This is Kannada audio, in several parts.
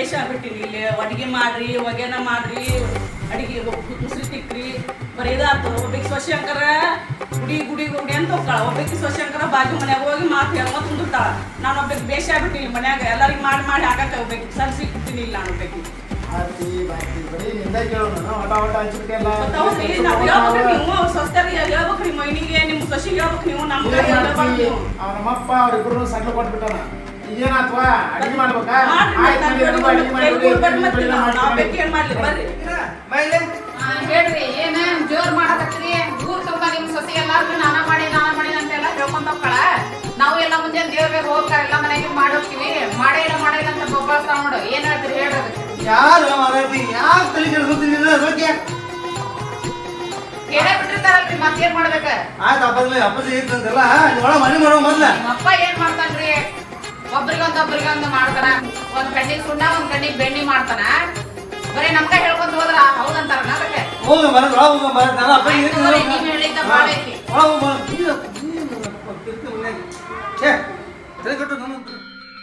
ಬೇಷ ಆಗ್ಬಿಟ್ಟಿನಿ ಇಲ್ಲಿ ಅಡಿಗೆ ಮಾಡ್ರಿ ಒಗೆನ ಮಾಡ್ರಿ ಅಡಿಗೆ ಮುಸ್ರಿ ತಿಕ್ರಿ ಬರೀ ಇದಾತು ಒಬ್ಬಕ್ಕೆ ಸ್ವಶಂಕರ ಗುಡಿ ಗುಡಿ ಗುಡಿ ಅಂತ ಹೋಗ್ತಾಳ ಒಬ್ಬಕ್ಕೆ ಸ್ವಶಂಕರ ಬಾಜು ಮನ್ಯಾಗ ಹೋಗಿ ಮಾತು ಹೇಳ್ಮ ತುಂಬಿರ್ತಾಳ ನಾನು ಒಬ್ಬಕ್ಕೆ ಬೇಷ ಆಗ್ಬಿಟ್ಟಿನಿ ಮನ್ಯಾಗ ಎಲ್ಲರಿಗೆ ಮಾಡಿ ಮಾಡಿ ಹಾಕಕ್ಕೆ ಒಬ್ಬಕ್ಕೆ ಸರಿಸಿ ಕೂತೀನಿ ಇಲ್ಲ ನಾನು ಒಬ್ಬಕ್ಕೆ ಆರ್ತಿ ಬಾಕಿ ಬರೀ ನಿಂದ ಕೇಳೋಣ ಒಟ ಒಟ ಹಂಚ್ಬಿಟ್ಟೆಲ್ಲ ಮತ್ತ್ ಹೌದ್ರಿ, ನಾವ್ ಹೇಳ್ಬೇಕ್ರಿ ನೀವು ಅವ್ರ ಸ್ವಸ್ಥರಿಗೆ ಹೇಳ್ಬೇಕ್ರಿ ಮೈನಿಗೆ ನಿಮ್ ಸೊಸಿಗೆ ಹೇಳ್ಬೇಕು ನೀವು ನಮ್ಗೆ ಹೇಳ್ಬಾರ್ದು ನೀವು ಅವ ನಮ್ಮಪ್ಪ ಅವ್ರಿಬ್ರು ಸಣ್ಣ ಕೊಟ್ಬಿಟ್ಟಾನ ಈಗೇನಾತ್ವಾ ಅಡಿಗೆ ಮಾಡ್ಬೇಕಾ ಮಾಡ್ರಿ, ಆಯ್ತು ಮತ್ತೆ ನಡಿ, ನಾನು ಎಲ್ಲರೂ ಅಡಿಗೆ ಕೈ ಮಾಡಿ ಕೊಡ್ಬಾರ್ದು ಮತ್ತೆ ನಾವು ನಾವು ಬೇಕು ಏನ್ ಮಾಡ್ಲಿ ಬರ್ರಿ ಆ, ಹೇಳ್ರಿ ಏನ ಜೋರ್ ಮಾಡಕತ್ತೀರಿ ಊರ್ ತುಂಬಾ ನಿಮ್ ಸೊಸೆ ಎಲ್ಲಾರ್ಗು ನಾನ ಮಾಡಿ ನಾನ ಮಾಡಿ ಅಂತೆಲ್ಲ ಹೇಳ್ಕೊಂತ ಹೋಗ್ತಾಳ ನಾವು ಎಲ್ಲ ಮುಂಜಾನೆ ದೇವ್ರಿಗೆ ಹೋಗ್ತಾರ ಎಲ್ಲ ಮನೆಗೆ ಮಾಡೋಗ್ತೀವಿ ಮಾಡೇ ಇಲ್ಲ ಮಾಡೇ ಇಲ್ಲ ಅಂತ ಬೊಬ್ಬಾಸ್ತಾವ ನೋಡು ಏನ್ ಹೇಳ್ತೀರಿ ಹೇಳ್ರಿ ಅದಕ್ಕೆ. ಯಾರು ಮಾರಾಯ್ತಿ ಯಾಕೆ ತಲೆ ಕೆಡ್ಸ್ಕೊತೀನಿ ಇದ್ರ ಬಗ್ಗೆ ಕೇಳೇ ಬಿಟ್ಟಿರ್ತಾರಲ್ರಿ ಮತ್ತೇನ್ ಮಾಡ್ಬೇಕ ಆಯ್ತು ಅಪ್ಪಾಜಿ ಅಪ್ಪಾಜಿ ಇತ್ತಂತೆಲ್ಲ ಒಳ ಮನೆ ಮಾಡೋ ಮೊದ್ಲ ನಿಮ್ಮಪ್ಪ ಏನ್ ಮಾಡ್ತಾನ್ರಿ ಒಬ್ರಿಗೊಂದ್ ಒಬ್ರಿಗೊಂದ್ ಮಾಡ್ತಾನ ಒಂದ್ ಕಣ್ಣಿಗೆ ಸುಣ್ಣ ಒಂದ್ ಕಣ್ಣಿಗೆ ಬೆಣ್ಣಿ ಮಾಡ್ತಾನ ಬರೀ ನಮ್ಗ ಹೇಳ್ಕೊಂತ ಹೋದ್ರ ಹೌದಂತಾರನ ಅದಕ್ಕೆ ಹೋಗ ಬರದ್ ಒಳ ಹೋಗ ಬರದ್ ನಾನು ಅಪ್ಪಾಜಿ ಆಯ್ತು ತಗೋರಿ, ನೀವ್ ಹೇಳಿದ್ದ ಮಾಡೈತಿ. ಒಳ ಹೋಗ ಬರದ್ ನೀನು ನೀನು ಕಿರ್ತಿ ಮನ್ಯಾಗ ಛೇ ತಲೆ ಕಟ್ಟು ನನ್ನ ಹತ್ರ.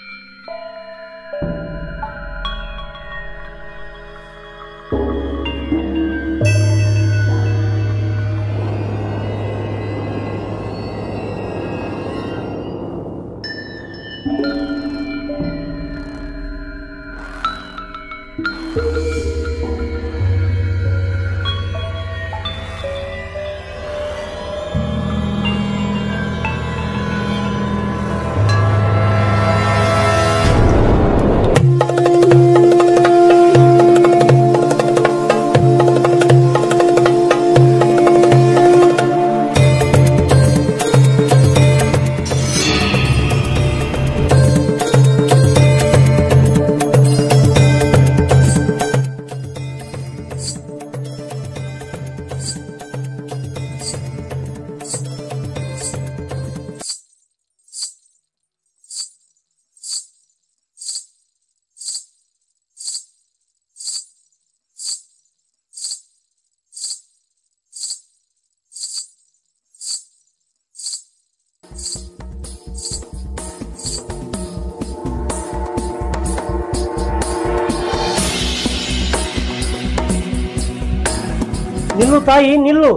ನಿಲ್ಲು ತಾಯಿ ನಿಲ್ಲು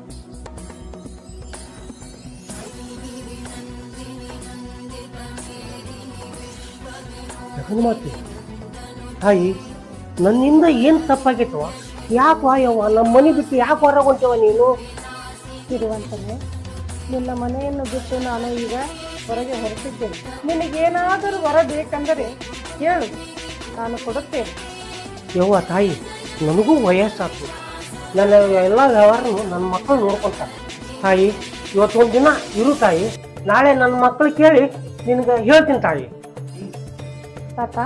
ಜಗನ್ಮಾತೆ ತಾಯಿ ನನ್ನಿಂದ ಏನು ತಪ್ಪಾಗಿತ್ತವ ಯಾಕೆ ಯವ್ವ ನಮ್ಮ ಮನೆ ಬಿಟ್ಟು ಯಾಕೆ ಹೊರಗೆ ಹೊಂಟವ ನೀನು ಇರುವಂತನೇ ನಿನ್ನ ಮನೆಯನ್ನು ಬಿಟ್ಟು ನಾನು ಈಗ ಹೊರಗೆ ಹೊರಟಿದ್ದೇನೆ ನಿನಗೇನಾದರೂ ವರ ಬೇಕೆಂದರೆ ಹೇಳು ನಾನು ಕೊಡುತ್ತೇನೆ ಯವ್ವ ತಾಯಿ ನನಗೂ ವಯಸ್ಸಾತು ನನ್ನ ಎಲ್ಲ ವ್ಯವಹಾರನು ನನ್ನ ಮಕ್ಕಳು ನೋಡ್ಕೊಂತಾರೆ ತಾಯಿ ಇವತ್ತೊಂದು ದಿನ ಇರು ತಾಯಿ ನಾಳೆ ನನ್ನ ಮಕ್ಕಳು ಕೇಳಿ ನಿನಗೆ ಹೇಳ್ತೀನಿ ತಾಯಿ ತಾತ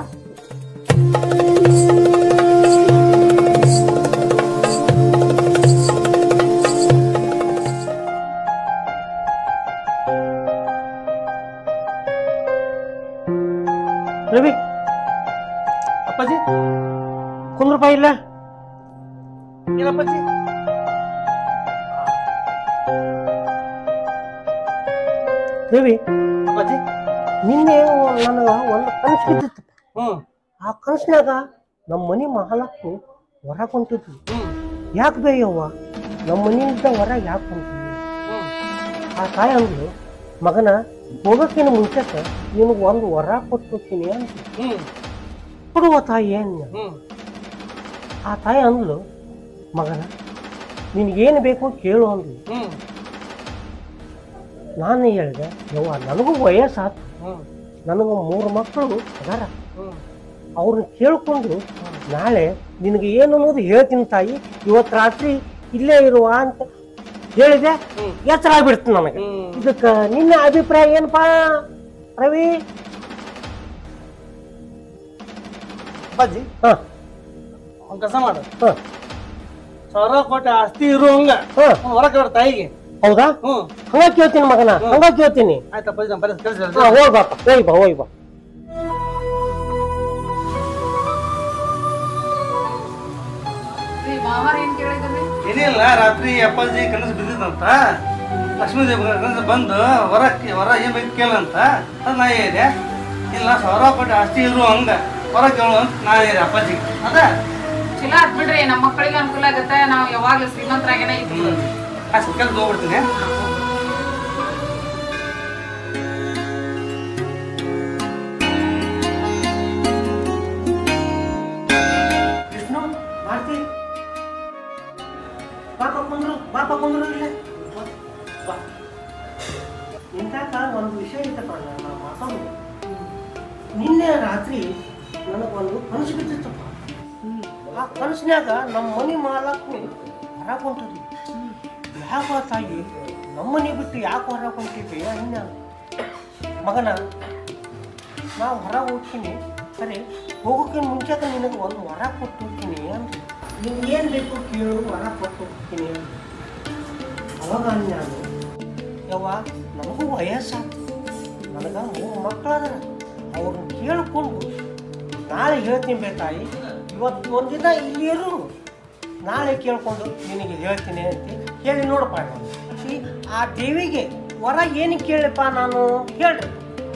ರವಿ ಅಪ್ಪಾಜಿ ಕುಂದ್ರಪ್ಪ ಇಲ್ಲ ಏನಪ್ಪಾಜಿ ರವಿ ಅಪ್ಪಾಜಿ ನಿನ್ನೆ ನನಗೆ ಒಂದು ಕನಸು ಬಿದ್ದಿತ್ತು ಹ್ಮ್ ಆ ಕನಸಿನಾಗ ನಮ್ಮ ಮನೆ ಮಹಾಲಕ್ಷ್ಮಿ ಹೊರಗೆ ಹೊಂಟಿದ್ವಿ ಯಾಕೆ ಬೇಯವ್ವ ನಮ್ಮ ಮನೆಯಿಂದ ಹೊರಗೆ ಯಾಕೆ ಹೊಂಟಿದ್ವಿ ಆ ತಾಯಿ ಅಂದ್ರು ಮಗನ ಹೋಗೋಕ್ಕಿಂತ ಮುಂಚೆಕ ನಿನಗೆ ಒಂದು ವರ ಕೊಟ್ಟು ಹೋಗ್ತೀನಿ ಅಂತ ಹ್ಮ್ ಕೊಡುವ ತಾಯಿ ಏನು ಹ್ಮ್ ಆ ತಾಯಿ ಅಂದ್ಲು ಮಗನ ನಿನಗೇನು ಬೇಕು ಕೇಳು ಅಂದ್ಲು ಹ್ಮ್ ನಾನು ಹೇಳಿದೆ ಯವ್ವ ನನಗೂ ವಯಸ್ಸಾತು ಹ್ಮ್ ನನಗೆ ಮೂರು ಮಕ್ಕಳು ಅದಾರ ಹ್ಮ್ ಅವ್ರನ್ನ ಕೇಳ್ಕೊಂಡು ನಾಳೆ ನಿನಗೆ ಏನು ಅನ್ನೋದು ಹೇಳ್ತೀನಿ ತಾಯಿ ಇವತ್ತು ರಾತ್ರಿ ಇಲ್ಲೇ ಇರುವ ಅಂತ ಹೇಳಿದೆ ಹ್ಮ್. ಎಚ್ಚರ ಆಗ್ಬಿಡ್ತು ನನಗೆ ಹ್ಮ್. ಇದಕ್ಕೆ ನಿನ್ನ ಅಭಿಪ್ರಾಯ ಏನಪ್ಪಾ ರವಿ ಅಪ್ಪಾಜಿ ಹ ಒಂದ್ ಕೆಲಸ ಮಾಡು ಹ ಸಾವಿರ ಕೋಟಿ ಆಸ್ತಿ ಇರುವಂಗ ಹ ಹೊರಗೆ ಅವ್ರ ತಾಯಿಗೆ ಹೌದಾ ಹ್ಮ್ ಹಂಗ ಕೇಳ್ತೀನಿ ಮಗನ ಹಂಗ ಕೇಳ್ತೀನಿ ಆಯ್ತು ಅಪ್ಪಾಜಿ ನಮ್ಮ ಪರಿಸ್ಥಿತಿ ಹಾ ಕಳಿಸಿ ಹೋಗ್ ಬಾಪ ಹೋಯ್ ಬಾ ಹೋಯ್ ಬಾ ಈ ಮಾವಾರ ಏನ್ ಕೇಳಿದ್ರಿ ಏನಿಲ್ಲ ರಾತ್ರಿ ಅಪ್ಪಾಜಿ ಕನಸು ಬಿದ್ದಿದ್ದಂತ ಲಕ್ಷ್ಮೀ ದೇವಿ ಕನಸು ಬಂದು ಹೊರಕ್ಕೆ ಹೊರ ಏನ್ ಬೇಕು ಕೇಳಂತ ಅದು ನಾ ಹೇಳಿದೆ ಇಲ್ಲ ಸಾವಿರ ಕೋಟಿ ಆಸ್ತಿ ಇರು ಹಂಗ ಹೊರಗೆ ಕೇಳು ನಾ ಹೇಳಿ ಅಪ್ಪಾಜಿ ಅದ ಚಲೋ ಆತ್ ಬಿಡ್ರಿ ನಮ್ಮ ಮಕ್ಕಳಿಗೆ ಅನುಕೂಲ ಆಗತ್ತೆ ನಾವು ಯಾವಾಗ್ಲೂ ಶ್ರೀಮಂತರಾಗೇನೆ ಇದ್ವಿ ಆ ಸುಕ್ಕಲ್ ಹೋಗ್ಬಿಡ್ತೀನಿ ವಿಷ್ಣು ಭಾರತಿ ಪಾಪ ಕುಂದ್ರು ಪಾಪ ಕುಂದ್ರು ಇಲ್ಲೇ ಬಾ ನಿಂತಾಕ ಒಂದು ವಿಷಯ ಐತಪ್ಪ ನಾನು ಮಾತಾಡೋದು ನಿನ್ನೆ ರಾತ್ರಿ ನನಗೊಂದು ಕನಸು ಬಿದ್ದಿತ್ತಪ್ಪ ಆ ಕನಸಿನ್ಯಾಗ ನಮ್ಮ ಮನೆ ಮಾಲಕ್ಕು ಹೊರಗೆ ಹೊಂಟದ್ವಿ ಯಾಕ ತಾಯಿ ನಮ್ಮ ಮನೆ ಬಿಟ್ಟು ಯಾಕೆ ಹೊರಗೆ ಹೊಂಟಿದ್ವಿ ಅನ್ನ ಮಗನ ನಾವು ಹೊರಗೆ ಹೋಗ್ತೀನಿ ಸರಿ ಹೋಗೋಕೆ ಮುಂಚೆಕ ನಿನಗೆ ಒಂದು ವರ ಕೊಟ್ಟು ಹೋಗ್ತೀನಿ ಅಂತ ನೀನು ಏನು ಬೇಕು ಕೇಳು ವರ ಕೊಟ್ಟು ಹೋಗ್ತೀನಿ ಅಂತ ಅವಾಗ ನಾನು ಯವ್ವ ನನಗೂ ವಯಸ್ಸಾಯ್ತು ನನಗೆ ಮೂರು ಮಕ್ಕಳದಾರ ಅವ್ರನ್ನ ಕೇಳಿಕೊಂಡು ನಾಳೆ ಹೇಳ್ತೀನಿ ಬೇ ತಾಯಿ ಇವತ್ತು ಒಂದಿನ ಇಲ್ಲಿ ಇರು ನಾಳೆ ಕೇಳ್ಕೊಂಡು ನಿನಗೆ ಹೇಳ್ತೀನಿ ಅಂತ ಹೇಳಿ ನೋಡಪ್ಪ ಈ ಆ ದೇವಿಗೆ ವರ ಏನು ಕೇಳಪ್ಪ ನಾನು ಹೇಳ್ರಿ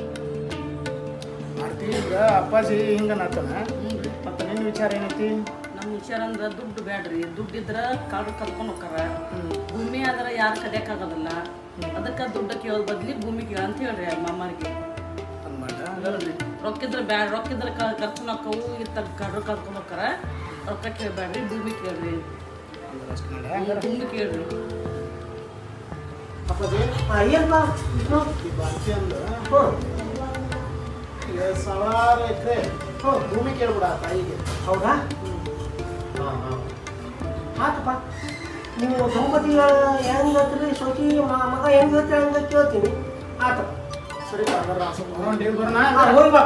ಮಾಡ್ತಿ ಈಗ ಅಪ್ಪಾಜಿ ಹಿಂಗ ನಾತನ ಮತ್ತೆ ನಿನ್ನ ವಿಚಾರ ಏನೈತಿ ನಮ್ಮ ವಿಚಾರ ಅಂದ್ರೆ ದುಡ್ಡು ಬೇಡ್ರಿ ದುಡ್ಡು ಇದ್ರ ಕಾಡು ಕರ್ಕೊಂಡು ಹೋಗ್ತಾರ ಭೂಮಿ ಆದ್ರ ಯಾರು ಕದಿಯಕ್ಕಾಗೋದಿಲ್ಲ ಅದಕ್ಕೆ ದುಡ್ಡು ಕೇಳೋದ್ ಬದ್ಲಿ ಭೂಮಿ ಕೇಳ ಅಂತ ಹೇಳ್ರಿ ಮಾಮಾರಿಗೆ ಹಂಗ್ ಮಾಡ ಹಂಗಲ್ರಿ ರೊಕ್ಕಿದ್ರ ಬ್ಯಾಡ ರೊಕ್ಕಿದ್ರ ಖರ್ಚು ಹಾಕವು ಇತ್ತ ಕಡ್ರು ಕರ್ಕೊಂಡು ಹೋಗ್ತಾರ ರೊಕ್ಕ ಕೇಳಬೇಡ್ರಿ ಭೂಮಿ ಕೇಳ್ರಿ ಅಂದ್ರೆ ಅಷ್ಟ್ ಮಾಡ ಹಂಗಾರ ಭೂಮಿ ಕೇಳ್ರಿ ಅಪ್ಪಾಜಿ ಏನಪ್ಪ ವಿಷ್ಣು ಈ ಬಾಕಿ ಅಂದ ಹ್ಞೂ ಈಗ ಸಾವಿರಾರು ಎಕರೆ ಭೂಮಿ ಕೇಳ್ಬಿಡ ಆ ತಾಯಿಗೆ ಹೌದಾ ಹಾಂ ಹಾಂ ಆತಪ್ಪ ನೀವು ದಂಪತಿ ಹೆಂಗ್ ಹತ್ರಿ ಸೊಸಿ ಮ- ಮಗ ಹೆಂಗ್ ಹತ್ರಿ ಹಂಗ ಕೇಳ್ತೀನಿ ಆತಪ್ಪ ಸರಿ ಹಂಗಾರ ಸ್ವಲ್ಪ ಹೊರಗೊಂಡು ಹೇಳಿ ಬರೋಣ ಹಾ, ಹೋಗಿ ಬಾಪ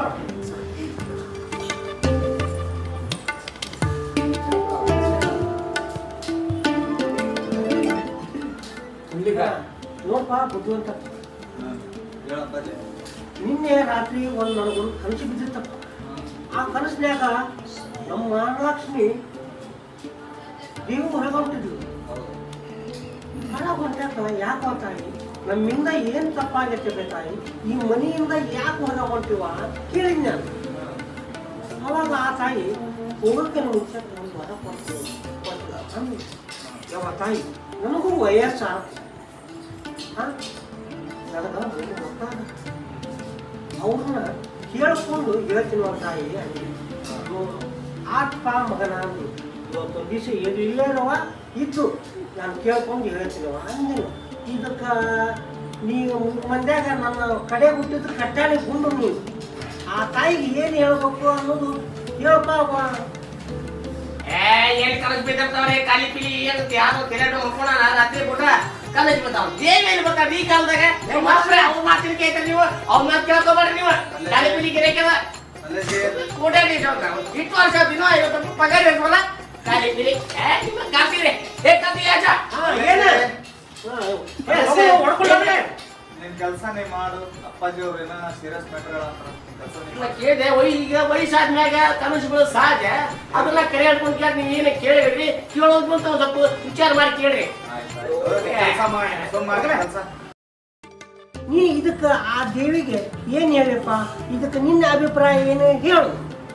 ಇಲ್ಲಿಗ ನೋಡಪ್ಪ ಬುದ್ಧಿವಂತ ಹೇಳಪ್ಪಾಜಿ ನಿನ್ನೆ ರಾತ್ರಿ ಒಂದು ನನಗೊಂದು ಕನಸು ಬಿದ್ದಿತ್ತಪ್ಪ ಆ ಕನಸಿನ್ಯಾಗ ನಮ್ಮ ಮಹಾಲಕ್ಷ್ಮಿ ದೇವು ಹೊರಗೊಂಟಿದ್ಲು ಹೊರಗೊಂಟಾಕ ಯಾಕೆ ತಾಯಿ ನಮ್ಮಿಂದ ಏನು ತಪ್ಪಾಗೈತೆ ತಾಯಿ ಈ ಮನೆಯಿಂದ ಯಾಕೆ ಹೊರ ಹೊಂಟಿವ ಕೇಳಿದ್ ನಾನು ಅವಾಗ ಆ ತಾಯಿ ಹೋಗಕ್ಕೆ ಮುಂಚೆ ಒಂದು ಹೊರ ಕೊಡ್ತೀವಿ ಯಾವ ತಾಯಿ ನನಗೂ ವಯಸ್ಸ ಹಾಂ ನನಗೆ ಒಂದು ಗೊತ್ತಾಗ ಅವ್ರನ್ನ ಕೇಳಿಕೊಂಡು ಹೇಳ್ತೀನಿ ಅವ್ರ ತಾಯಿ ಅಂದ್ವಿ ಆತ್ಪ ಮಗನ ಅಂದ್ರು ಇವತ್ತೊಂದು ದಿವಸ ಏನು ಇಲ್ಲೇನವ ಇದ್ದು ನಾನು ಕೇಳ್ಕೊಂಡು ಹೇಳ್ತೀನವ ಅಂದಿನ ಇದಕ್ಕೆ ನೀವು ಮಂದ್ಯಾಗ ನನ್ನ ಕಡೆ ಹುಟ್ಟಿದ್ರೆ ಕಟ್ಟಾಳಿ ಗುಂಡು ನೀವು ಆ ತಾಯಿಗೆ ಏನು ಹೇಳ್ಬೇಕು ಅನ್ನೋದು ಹೇಳಪ್ಪ ಅವ್ವ. ಏ ಎಲ್ಲಿ ಕಲಸ್ ಬಿದ್ದಿರ್ತಾವ್ರೆ ಕಾಲಿ ಪಿಲಿ ಏನು ಯಾರು ತಿರುಗಾಡು ಮಕ್ಕೋಣ ರಾತ್ರಿ ಬಿಟ್ರ ಕಲಸ್ ಬಿದ್ದಾವ ದೇವಿ ಎಲ್ಲಿ ಬರ್ತಾವ ಈ ಕಾಲದಾಗ ನೀವು ಮಾತ್ರ ಅವ್ರು ಮಾತಿನ ಕೇಳ್ತಾರ ನೀವು ಅವ್ರ ಮಾತು ಕೇಳ್ಕೊಬೇಡ್ರಿ ನೀವು ಕಾಲಿ ಪಿಲಿ ಗಿರೇಕದ ಕೂಡಾಡಿ ಇಟ್ಟು ವರ್ಷ ದಿನ ಐವತ್ತು ಪಗಾರ ಇರ್ಬೋದ ಕಾಲಿ ಪಿಲಿ ಏ ನಿಮ್ಮ ಕಾಪಿರಿ ಏ ಕಾಪಿ ಯಾಜ ಹಾ, ಏನು ಹಾ, ಏ, ಹೋಗು, ಹೊಡ್ಕೊಂಡು ಹೋಗ್ರಿ. ನಿನ್ ಕೆಲಸ ನೀ ಮಾಡು ಅಪ್ಪಾಜಿ ಅವ್ರು ಏನೋ ಸೀರಿಯಸ್ ಮ್ಯಾಟರ್ಗಳ ಕೆಲಸ ನೀ ಇಲ್ಲ ಕೇಳಿದೆ ವೈ ಈಗ ವಯಸ್ಸಾದ್ಮ್ಯಾಗ ಕನಸು ಬೀಳೋದು ಸಹಜ ಅದನ್ನ ಕರೆ ಹೇಳ್ಕೊಂಡು ಕೇಳಿ ನೀವು ಏನೇ ಕೇಳಿಬಿಡ್ರಿ ಕೇಳೋದು ಅಂತ ಒಂದ್ ಸ್ವಲ್ಪ ವಿಚಾರ ಮಾಡಿ ಕೇಳ್ರಿ ಕೆಲಸ ಮಾಡಿ ಸುಮ್ಮನೆ ಕೆಲಸ ನೀ ಇದಕ್ಕೆ ಆ ದೇವಿಗೆ ಏನು ಹೇಳಿಪ್ಪ ಇದಕ್ಕೆ ನಿನ್ನ ಅಭಿಪ್ರಾಯ ಏನು ಹೇಳು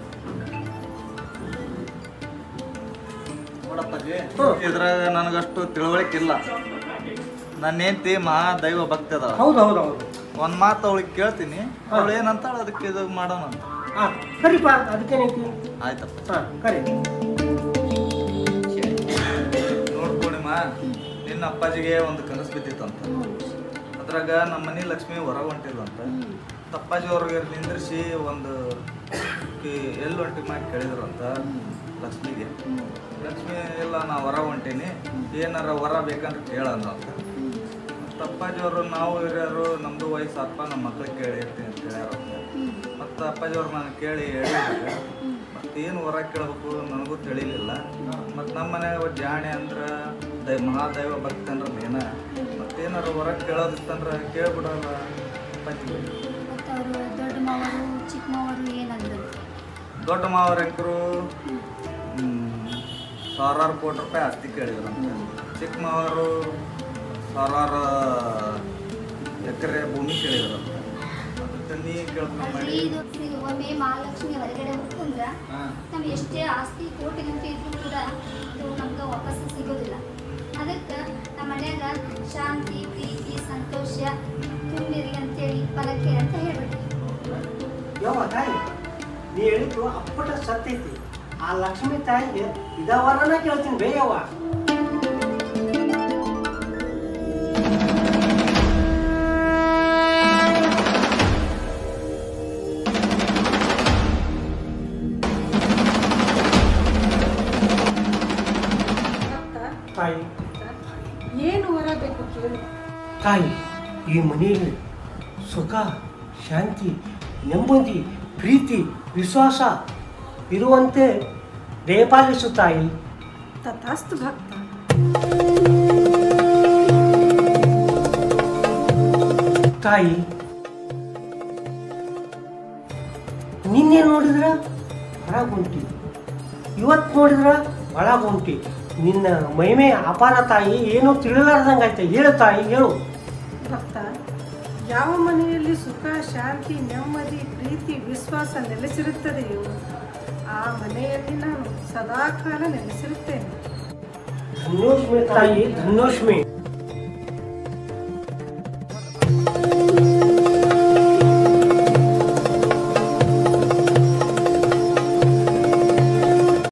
ನೋಡಪ್ಪಾಜಿ ಹ್ಮ್. ಇದ್ರಾಗ ನನಗಷ್ಟು ತಿಳುವಳಿಕೆ ಇಲ್ಲ ನನ್ನ ಹೆಂಡತಿ ಮಹಾ ದೈವ ಭಕ್ತಿ ಅದಾವ ಹೌದು ಹೌದು ಹೌದು ಒಂದ್ ಮಾತು ಅವಳಿಗೆ ಕೇಳ್ತೀನಿ ಅವಳು ಏನಂತಾಳ ಅದಕ್ಕೆ ಇದು ಮಾಡೋಣ ಅಂತ ಹಾಂ ಕರಿಪ್ಪ ಅದಕ್ಕೇನೈತಿ ಆಯ್ತಪ್ಪ ಹಾಂ ಕರಿ ನೋಡ್ಕೊಡಿಮ್ಮ ನಿನ್ನ ಅಪ್ಪಾಜಿಗೆ ಒಂದು ಕನಸು ಬಿದ್ದಿತ್ತಂತ ಅದ್ರಾಗ ನಮ್ಮ ಮನೆ ಲಕ್ಷ್ಮಿ ಹೊರಗೆ ಹೊಂಟಿದ್ದಂತ ಅಪ್ಪಾಜಿ ಅವ್ರಿಗೆ ನಿಂದ್ರಿಸಿ ಒಂದು ಈ ಎಲ್ಲಿ ಹೊಂಟಿ ಮಾಡಿ ಕೇಳಿದ್ರಂತ ಲಕ್ಷ್ಮಿಗೆ ಲಕ್ಷ್ಮಿ ಇಲ್ಲ ನಾ ಹೊರ ಹೊಂಟೀನಿ ಏನಾರ ವರ ಬೇಕಂದ್ರೆ ಕೇಳಂದ ಅಂತ ಮತ್ತು ಅಪ್ಪಾಜಿ ಅವರು ನಾವು ಹಿರಿಯರು ನಮ್ಮದು ವಯಸ್ಸಪ್ಪ ನಮ್ಮ ಮಕ್ಳಿಗೆ ಕೇಳಿ ಇರ್ತೀನಿ ಅಂತ ಹೇಳ್ಯಾರ ಮತ್ತು ಅಪ್ಪಾಜಿ ಅವ್ರು ನಾನು ಕೇಳಿ ಹೇಳಿದಾಗ ಮತ್ತು ಏನು ಹೊರ ಕೇಳಬೇಕು ನನಗೂ ತಿಳಿಲಿಲ್ಲ ಮತ್ತು ನಮ್ಮ ಮನ್ಯಾಗ ಜಾಣೆ ಅಂದ್ರೆ ದೈ ಮಹಾದೈವ ಭಕ್ತಿ ಅಂದ್ರೆ ಮೇನ ಮತ್ತೇನಾರು ಹೊರಗೆ ಕೇಳೋದಿತ್ತಂದ್ರೆ ಕೇಳ್ಬಿಡಲ್ಲ ಅಪ್ಪಾಜಿ ಮತ್ತು ಅವರು ದೊಡ್ಡ ಮಾವರು ಚಿಕ್ಕ ಮಾವರು ಏನಂದ್ರು ದೊಡ್ಡ ಮಾವರಂಕರು ಸಾವಿರಾರು ಕೋಟಿ ರೂಪಾಯಿ ಆಸ್ತಿ ಕೇಳಿದ್ರಂತೆ ಚಿಕ್ಕ ಮಾವರು ಸಾವಿರಾರು ಎಕರೆ ಭೂಮಿ ಕೇಳಿದ್ರಂತೆ ಅದಕ್ಕೆ ನೀ ಕೇಳ್ಕೊಂಡು ಮಾಡಿ ಇದು ಒಮ್ಮೆ ಮಹಾಲಕ್ಷ್ಮಿ ಹೊರಗಡೆ ಹೋಗ್ತಂದ್ರ ಅಂದ್ರೆ ನಮ್ಗೆ ಎಷ್ಟೇ ಆಸ್ತಿ ಕೋಟಿಗಂತೂ ಇದ್ರೂ ಕೂಡ ಅದು ನಮ್ಗೆ ವಾಪಸ್ ಸಿಗೋದಿಲ್ಲ ಅದಕ್ಕೆ ನಮ್ಮ ಮನ್ಯಾಗ ಶಾಂತಿ ಪ್ರೀತಿ ಸಂತೋಷ ತುಂಬಿರಿ ಅಂತೇಳಿ ಫಲಕ್ಕೆ ಅಂತ ಹೇಳ್ಬಿಟ್ಟು ಯವ್ವ ತಾಯಿ ನೀ ಹೇಳಿದ್ದು ಅಪ್ಪಟ ಸತ್ತೈತಿ ಆ ಲಕ್ಷ್ಮಿ ತಾಯಿಗೆ ಇದವರನ ಕೇಳ್ತೀನಿ ಬೇಯವ್ವ ತಾಯಿ ಏನು ವರ ಬೇಕು ಕೇಳು ತಾಯಿ ಈ ಮನೆಯಲ್ಲಿ ಸುಖ ಶಾಂತಿ ನೆಮ್ಮದಿ ಪ್ರೀತಿ ವಿಶ್ವಾಸ ಇರುವಂತೆ ದಯಪಾಲಿಸು ತಾಯಿ ತಥಾಸ್ತು ಭಕ್ತ ತಾಯಿ ನಿನ್ನೆ ನೋಡಿದ್ರ ಹೊರಗುಂಟಿ ಇವತ್ತು ನೋಡಿದ್ರ ಒಳಗುಂಟಿ ನಿನ್ನ ಮಹಿಮೆ ಅಪಾರ ತಾಯಿ ಏನೋ ತಿಳಿಲಾರ್ದಂಗಾಯ್ತು ಹೇಳು ತಾಯಿ ಹೇಳು ಭಕ್ತ ಯಾವ ಮನೆಯಲ್ಲಿ ಸುಖ ಶಾಂತಿ ನೆಮ್ಮದಿ ಪ್ರೀತಿ ವಿಶ್ವಾಸ ನೆಲೆಸಿರುತ್ತದೆಯೋ ಆ ಮನೆಯಲ್ಲಿ ನಾನು ಸದಾಕಾಲ ನೆಲೆಸಿರುತ್ತೇನೆ ಧನ್ಯೋಷ್ಮಿ ತಾಯಿ ಧನ್ಯೋಷ್ಮಿ